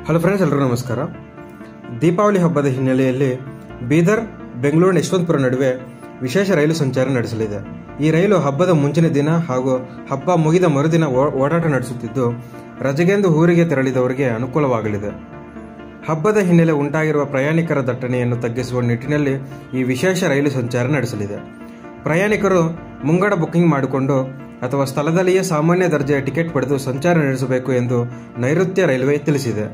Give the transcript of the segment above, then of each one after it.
hello friends ಎಲ್ಲರೂ ನಮಸ್ಕಾರ ದೀಪಾವಳಿ ಹಬ್ಬದ ಹಿನ್ನೆಲೆಯಲ್ಲಿ ಬೀದರ್ ಬೆಂಗಳೂರು ಯಶವಂತಪುರ ನಡುವೆ ವಿಶೇಷ ರೈಲು ಸಂಚಾರ ನಡೆಸಲಿದೆ ಈ ರೈಲು ಹಬ್ಬದ ಮುಂಚಿನ ದಿನ ಹಾಗೂ ಹಬ್ಬ ಮುಗಿದ ಮರುದಿನ ಓ- ಓಡಾಟ ನಡೆಸುತ್ತಿದ್ದು ರಜೆಗೆಂದು ಊರಿಗೆ ತೆರಳಿದವರಿಗೆ ಅನುಕೂಲವಾಗಲಿದೆ ಹಬ್ಬದ ಹಿನ್ನೆಲೆ ಉಂಟಾಗಿರುವ ಪ್ರಯಾಣಿಕರ ದಟ್ಟಣೆಯನ್ನು ತಗ್ಗಿಸುವ ನಿಟ್ಟಿನಲ್ಲಿ ಈ ವಿಶೇಷ ರೈಲು ಸಂಚಾರ ನಡೆಸಲಿದೆ ಪ್ರಯಾಣಿಕರು ಮುಂಗಡ ಬುಕಿಂಗ್ ಮಾಡಿಕೊಂಡು ಅಥವಾ ಸ್ಥಳದಲ್ಲಿಯೇ ಸಾಮಾನ್ಯ ದರ್ಜೆಯ ಟಿಕೆಟ್ ಪಡೆದು ಸಂಚಾರ ನಡೆಸಬೇಕು ಎಂದು ನೈಋತ್ಯ ರೈಲ್ವೆ ತಿಳಿಸಿದೆ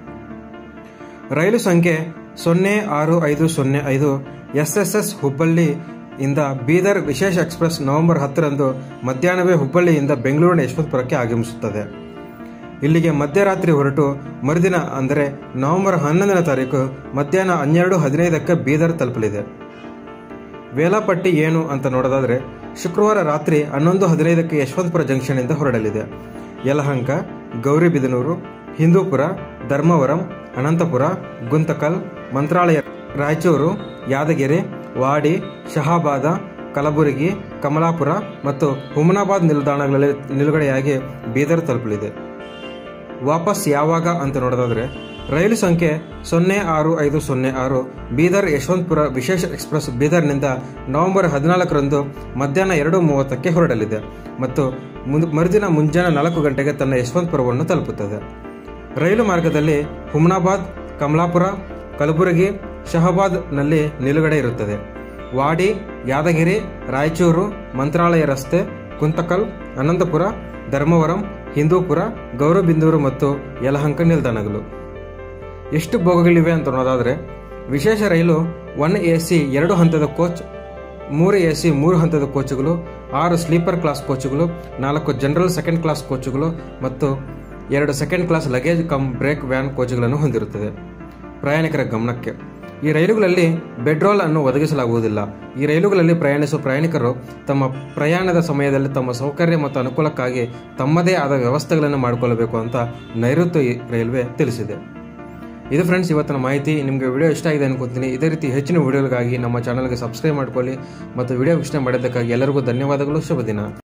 ರೈಲು ಸಂಖ್ಯೆ ಸೊನ್ನೆ ಆರು ಐದು ಸೊನ್ನೆ ಐದು ಎಸ್ ಎಸ್ ಎಸ್ ಹುಬ್ಬಳ್ಳಿ ಇಂದ ಬೀದರ್ ವಿಶೇಷ ಎಕ್ಸ್ಪ್ರೆಸ್ ನವೆಂಬರ್ ಹತ್ತರಂದು ಮಧ್ಯಾಹ್ನವೇ ಹುಬ್ಬಳ್ಳಿಯಿಂದ ಬೆಂಗಳೂರಿನ ಯಶವಂತಪುರಕ್ಕೆ ಆಗಮಿಸುತ್ತದೆ ಇಲ್ಲಿಗೆ ಮಧ್ಯರಾತ್ರಿ ಹೊರಟು ಮರುದಿನ ಅಂದರೆ ನವೆಂಬರ್ ಹನ್ನೊಂದನೇ ತಾರೀಕು ಮಧ್ಯಾಹ್ನ ಹನ್ನೆರಡು ಹದಿನೈದಕ್ಕೆ ಬೀದರ್ ತಲುಪಲಿದೆ ವೇಳಾಪಟ್ಟಿ ಏನು ಅಂತ ನೋಡೋದಾದ್ರೆ ಶುಕ್ರವಾರ ರಾತ್ರಿ ಹನ್ನೊಂದು ಹದಿನೈದಕ್ಕೆ ಯಶವಂತಪುರ ಜಂಕ್ಷನ್ನಿಂದ ಹೊರಡಲಿದೆ ಯಲಹಂಕ ಗೌರಿಬಿದನೂರು ಹಿಂದೂಪುರ ಧರ್ಮವರಂ ಅನಂತಪುರ ಗುಂತಕಲ್ ಮಂತ್ರಾಲಯ ರಾಯಚೂರು ಯಾದಗಿರಿ ವಾಡಿ ಶಹಾಬಾದ ಕಲಬುರಗಿ ಕಮಲಾಪುರ ಮತ್ತು ಹುಮನಾಬಾದ್ ನಿಲ್ದಾಣಗಳಲ್ಲಿ ನಿಲುಗಡೆಯಾಗಿ ಬೀದರ್ ತಲುಪಲಿದೆ ವಾಪಸ್ ಯಾವಾಗ ಅಂತ ನೋಡೋದಾದ್ರೆ ರೈಲು ಸಂಖ್ಯೆ ಸೊನ್ನೆ ಆರು ಐದು ಸೊನ್ನೆ ಆರು ಬೀದರ್ ಯಶವಂತಪುರ ವಿಶೇಷ ಎಕ್ಸ್ಪ್ರೆಸ್ ಬೀದರ್ನಿಂದ ನವೆಂಬರ್ ಹದಿನಾಲ್ಕರಂದು ಮಧ್ಯಾಹ್ನ ಎರಡು ಮೂವತ್ತಕ್ಕೆ ಹೊರಡಲಿದೆ ಮತ್ತು ಮುಂದ್- ಮರುದಿನ ಮುಂಜಾನೆ ನಾಲ್ಕು ಗಂಟೆಗೆ ತನ್ನ ಯಶವಂತಪುರವನ್ನು ತಲುಪುತ್ತದೆ ರೈಲು ಮಾರ್ಗದಲ್ಲಿ ಹುಮನಾಬಾದ್ ಕಮಲಾಪುರ ಕಲಬುರಗಿ ಶಹಬಾದ್ನಲ್ಲಿ ನಿಲುಗಡೆ ಇರುತ್ತದೆ ವಾಡಿ ಯಾದಗಿರಿ ರಾಯಚೂರು ಮಂತ್ರಾಲಯ ರಸ್ತೆ ಕುಂತಕಲ್ ಅನಂತಪುರ ಧರ್ಮವರಂ ಹಿಂದೂಪುರ ಗೌರಬಿಂದೂರು ಮತ್ತು ಯಲಹಂಕ ನಿಲ್ದಾಣಗಳು ಎಷ್ಟು ಬೋಗಗಳಿವೆ ಅಂತ ನೋಡೋದಾದ್ರೆ ವಿಶೇಷ ರೈಲು ಒನ್ ಎ ಸಿ ಎರಡು ಹಂತದ ಕೋಚ್ ಮೂರು ಎ ಸಿ ಮೂರು ಹಂತದ ಕೋಚುಗಳು ಆರು ಸ್ಲೀಪರ್ ಕ್ಲಾಸ್ ಕೋಚುಗಳು ನಾಲ್ಕು ಜನರಲ್ ಸೆಕೆಂಡ್ ಕ್ಲಾಸ್ ಕೋಚುಗಳು ಮತ್ತು ಎರಡು second class luggage cum brake van ಕೋಚುಗಳನ್ನು ಹೊಂದಿರುತ್ತದೆ ಪ್ರಯಾಣಿಕರ ಗಮನಕ್ಕೆ ಈ ರೈಲುಗಳಲ್ಲಿ ಬೆಡ್ರೋಲ್ ಅನ್ನು ಒದಗಿಸಲಾಗುವುದಿಲ್ಲ ಈ ರೈಲುಗಳಲ್ಲಿ ಪ್ರಯಾಣಿಸುವ ಪ್ರಯಾಣಿಕರು ತಮ್ಮ ಪ್ರಯಾಣದ ಸಮಯದಲ್ಲಿ ತಮ್ಮ ಸೌಕರ್ಯ ಮತ್ತು ಅನುಕೂಲಕ್ಕಾಗಿ ತಮ್ಮದೇ ಆದ ವ್ಯವಸ್ಥೆಗಳನ್ನು ಮಾಡಿಕೊಳ್ಳಬೇಕು ಅಂತ ನೈಋತ್ಯ ರೈಲ್ವೆ ತಿಳಿಸಿದೆ ಇದು ಫ್ರೆಂಡ್ಸ್ ಇವತ್ತಿನ ಮಾಹಿತಿ ನಿಮಗೆ ವಿಡಿಯೋ ಇಷ್ಟ ಆಗಿದೆ ಅನ್ಕೊತೀನಿ ಇದೇ ರೀತಿ ಹೆಚ್ಚಿನ ವಿಡಿಯೋಗಳಿಗಾಗಿ ನಮ್ಮ ಚಾನಲ್ಗೆ ಸಬ್ಸ್ಕ್ರೈಬ್ ಮಾಡ್ಕೊಳ್ಳಿ ಮತ್ತು ವಿಡಿಯೋ ವೀಕ್ಷಣೆ ಮಾಡಿದ್ದಕ್ಕಾಗಿ ಎಲ್ಲರಿಗೂ ಧನ್ಯವಾದಗಳು ಶುಭ ದಿನ